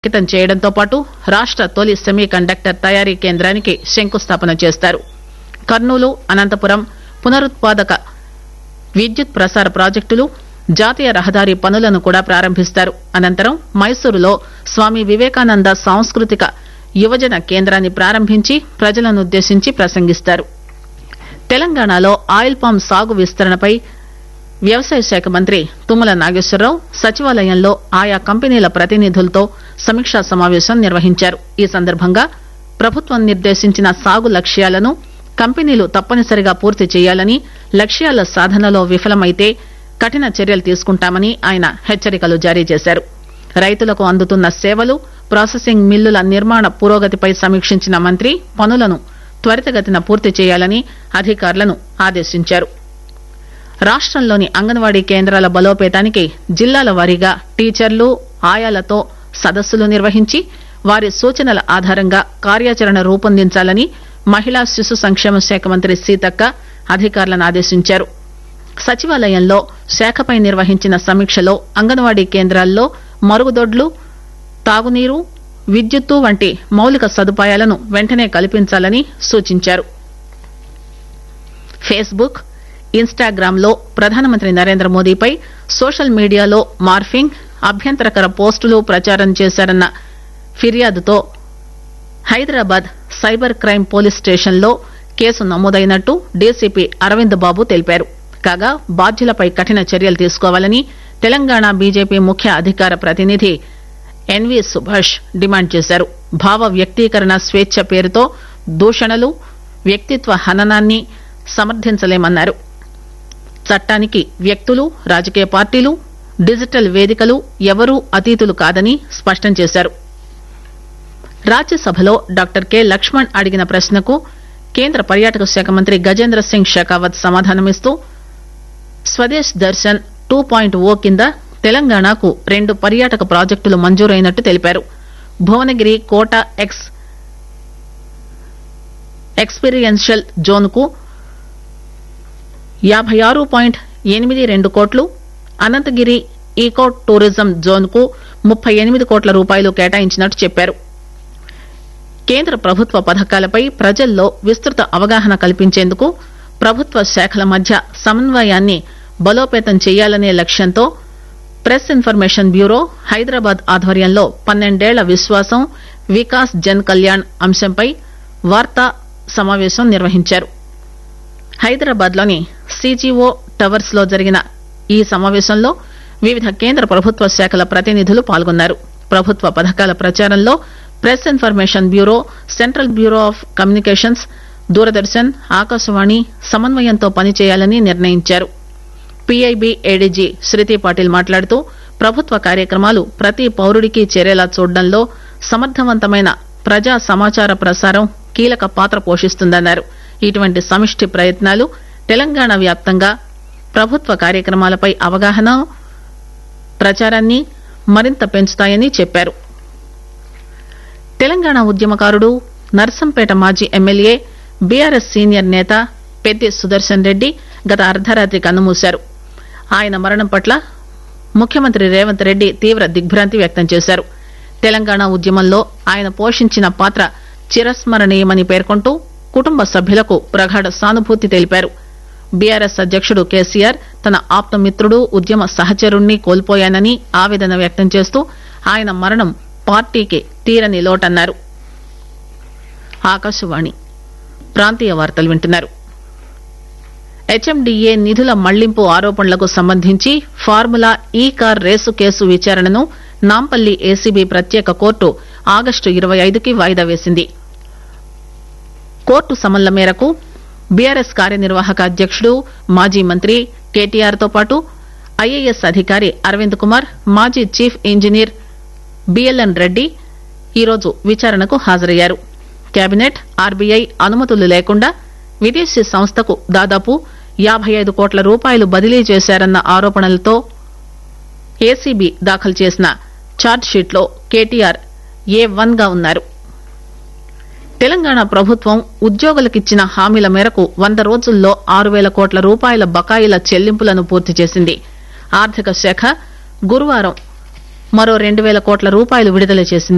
అంకితం చేయడంతో పాటు రాష్ట తొలి సెమీ కండక్టర్ తయారీ కేంద్రానికి శంకుస్థాపన చేస్తారు కర్నూలు అనంతపురం పునరుత్పాదక విద్యుత్ ప్రసార ప్రాజెక్టులు జాతీయ రహదారి పనులను కూడా ప్రారంభిస్తారు అనంతరం మైసూరులో స్వామి వివేకానంద సాంస్కృతిక యువజన కేంద్రాన్ని ప్రారంభించి ప్రజలనుద్దేశించి ప్రసంగిస్తారు తెలంగాణలో ఆయిల్ పామ్ సాగు విస్తరణపై వ్యవసాయ శాఖ మంత్రి తుమ్మల నాగేశ్వరరావు సచివాలయంలో ఆయా కంపెనీల ప్రతినిధులతో సమీక్షా సమావేశం నిర్వహించారు ఈ సందర్భంగా ప్రభుత్వం నిర్దేశించిన సాగు లక్ష్యాలను కంపెనీలు తప్పనిసరిగా పూర్తి చేయాలని లక్ష్యాల సాధనలో విఫలమైతే కఠిన చర్యలు తీసుకుంటామని ఆయన హెచ్చరికలు జారీ చేశారు రైతులకు అందుతున్న సేవలు ప్రాసెసింగ్ మిల్లుల నిర్మాణ పురోగతిపై సమీక్షించిన మంత్రి పనులను త్వరితగతిన పూర్తి చేయాలని అధికారులను ఆదేశించారు రాష్టంలోని అంగన్వాడీ కేంద్రాల బలోపేతానికి జిల్లాల వారీగా టీచర్లు ఆయాలతో సదస్సులు నిర్వహించి వారి సూచనల ఆధారంగా కార్యాచరణ రూపొందించాలని మహిళా శిశు సంక్షేమ శాఖ మంత్రి సీతక్క అధికారులను ఆదేశించారు సచివాలయంలో శాఖపై నిర్వహించిన సమీక్షలో అంగన్వాడీ కేంద్రాల్లో మరుగుదొడ్లు తాగునీరు విద్యుత్తు వంటి మౌలిక సదుపాయాలను వెంటనే కల్పించాలని సూచించారు ఫేస్బుక్ ఇన్స్టాగ్రామ్ లో ప్రధానమంత్రి నరేంద్ర మోదీపై సోషల్ మీడియాలో మార్ఫింగ్ అభ్యంతరకర పోస్టులు ప్రచారం చేశారన్న ఫిర్యాదుతో హైదరాబాద్ సైబర్ క్రైమ్ పోలీస్ స్టేషన్లో కేసు నమోదైనట్టు డీసీపీ అరవింద్ బాబు తెలిపారు కాగా బాధ్యులపై కఠిన చర్యలు తీసుకోవాలని తెలంగాణ బీజేపీ ముఖ్య అధికార ప్రతినిధి ఎన్వి సుభాష్ డిమాండ్ చేశారు భావ వ్యక్తీకరణ స్వేచ్ఛ పేరుతో దూషణలు వ్యక్తిత్వ హననాన్ని సమర్థించలేమన్నారు చట్టానికి వ్యక్తులు రాజకీయ పార్టీలు డిజిటల్ వేదికలు ఎవరూ అతీతులు కాదని స్పష్టం చేశారు రాజ్యసభలో డాక్టర్ కె లక్ష్మణ్ అడిగిన ప్రశ్నకు కేంద్ర పర్యాటక శాఖ మంత్రి గజేంద్ర సింగ్ షెకావత్ సమాధానమిస్తూ Swadesh Darshan two point O కింద తెలంగాణకు రెండు పర్యాటక ప్రాజెక్టులు మంజూరైనట్టు తెలిపారు భువనగిరి కోట ఎక్స్ ఎక్స్పీరియన్షియల్ జోన్ కు యాభై ఆరు పాయింట్ ఎనిమిది రెండు కోట్లు అనంతగిరి ఈకో టూరిజం జోన్ కు ముప్పై ఎనిమిది కోట్ల రూపాయలు కేటాయించినట్టు చెప్పారు కేంద్ర ప్రభుత్వ పథకాలపై ప్రజల్లో విస్తృత అవగాహన కల్పించేందుకు ప్రభుత్వ శాఖల మధ్య సమన్వయాన్ని బలోపేతం చేయాలనే లక్ష్యంతో ప్రెస్ ఇన్ఫర్మేషన్ బ్యూరో హైదరాబాద్ ఆధ్వర్యంలో పన్నెండేళ్ల విశ్వాసం వికాస్ జన్ కళ్యాణ్ అంశంపై వార్తా సమావేశం నిర్వహించారు హైదరాబాద్ లోని సీజీఓ టవర్స్ లో జరిగిన ఈ సమావేశంలో వివిధ కేంద్ర ప్రభుత్వ శాఖల ప్రతినిధులు పాల్గొన్నారు ప్రభుత్వ పథకాల ప్రచారంలో press information bureau central bureau of communications Doordarshan Akashvani సమన్వయంతో పనిచేయాలని నిర్ణయించారు పీఐబీ ఏడీజీ శృతి పాటిల్ మాట్లాడుతూ ప్రభుత్వ కార్యక్రమాలు ప్రతి పౌరుడికి చేరేలా చూడడంలో సమర్థవంతమైన ప్రజా సమాచార ప్రసారం కీలక పాత్ర పోషిస్తుందన్నారు ఇటువంటి సమిష్టి ప్రయత్నాలు తెలంగాణ వ్యాప్తంగా ప్రభుత్వ కార్యక్రమాలపై అవగాహన ప్రచారాన్ని మరింత పెంచుతాయని చెప్పారు తెలంగాణ ఉద్యమకారుడు నర్సంపేట మాజీ ఎమ్మెల్యే బీఆర్ఎస్ సీనియర్ నేత పెద్ది సుదర్శన్ రెడ్డి గత అర్ధరాత్రి కన్నుమూశారు ఆయన మరణం పట్ల ముఖ్యమంత్రి రేవంత్ రెడ్డి తీవ్ర దిగ్భ్రాంతి వ్యక్తం చేశారు తెలంగాణ ఉద్యమంలో ఆయన పోషించిన పాత్ర చిరస్మరణీయమని పేర్కొంటూ కుటుంబ సభ్యులకు ప్రగాఢ సానుభూతి తెలిపారు బీఆర్ఎస్ అధ్యక్షుడు కేసీఆర్ తన ఆప్తమిత్రుడు ఉద్యమ సహచరుణ్ణి కోల్పోయానని ఆవేదన వ్యక్తం చేస్తూ ఆయన మరణం పార్టీకి తీరని లోటన్నారు ఆకాశవాణి ప్రాంతీయ వార్తలు వింటున్నారు హెచ్ఎండిఏ నిధుల మళ్లింపు ఆరోపణలకు సంబంధించి ఫార్ములా ఈ కార్ రేసు కేసు విచారణను నాంపల్లి ఏసీబీ ప్రత్యేక కోర్టు ఆగస్టు ఇరవై ఐదుకి వాయిదా వేసింది కోర్టు సమన్ల మేరకు బీఆర్ఎస్ కార్యనిర్వాహక అధ్యక్షుడు మాజీ మంత్రి కేటీఆర్ తో పాటు ఐఏఎస్ అధికారి అరవింద్ కుమార్ మాజీ చీఫ్ ఇంజనీర్ బిఎల్ఎన్ రెడ్డి ఈరోజు విచారణకు హాజరయ్యారు కేబినెట్ ఆర్బీఐ అనుమతులు లేకుండా విదేశీ సంస్థకు దాదాపు యాబై ఐదు కోట్ల రూపాయలు బదిలీ చేశారన్న ఆరోపణలతో ఏసీబీ దాఖలు చేసిన ఛార్జ్షీట్లో కేటీఆర్ ఏ వన్ గా ఉన్నారు తెలంగాణ ప్రభుత్వం ఉద్యోగులకిచ్చిన హామీల మేరకు వంద రోజుల్లో ఆరు వేల కోట్ల రూపాయల బకాయిల చెల్లింపులను పూర్తి చేసింది ఆర్థిక శాఖ గురువారం మరో రెండు వేల కోట్ల రూపాయలు విడుదల చేసింది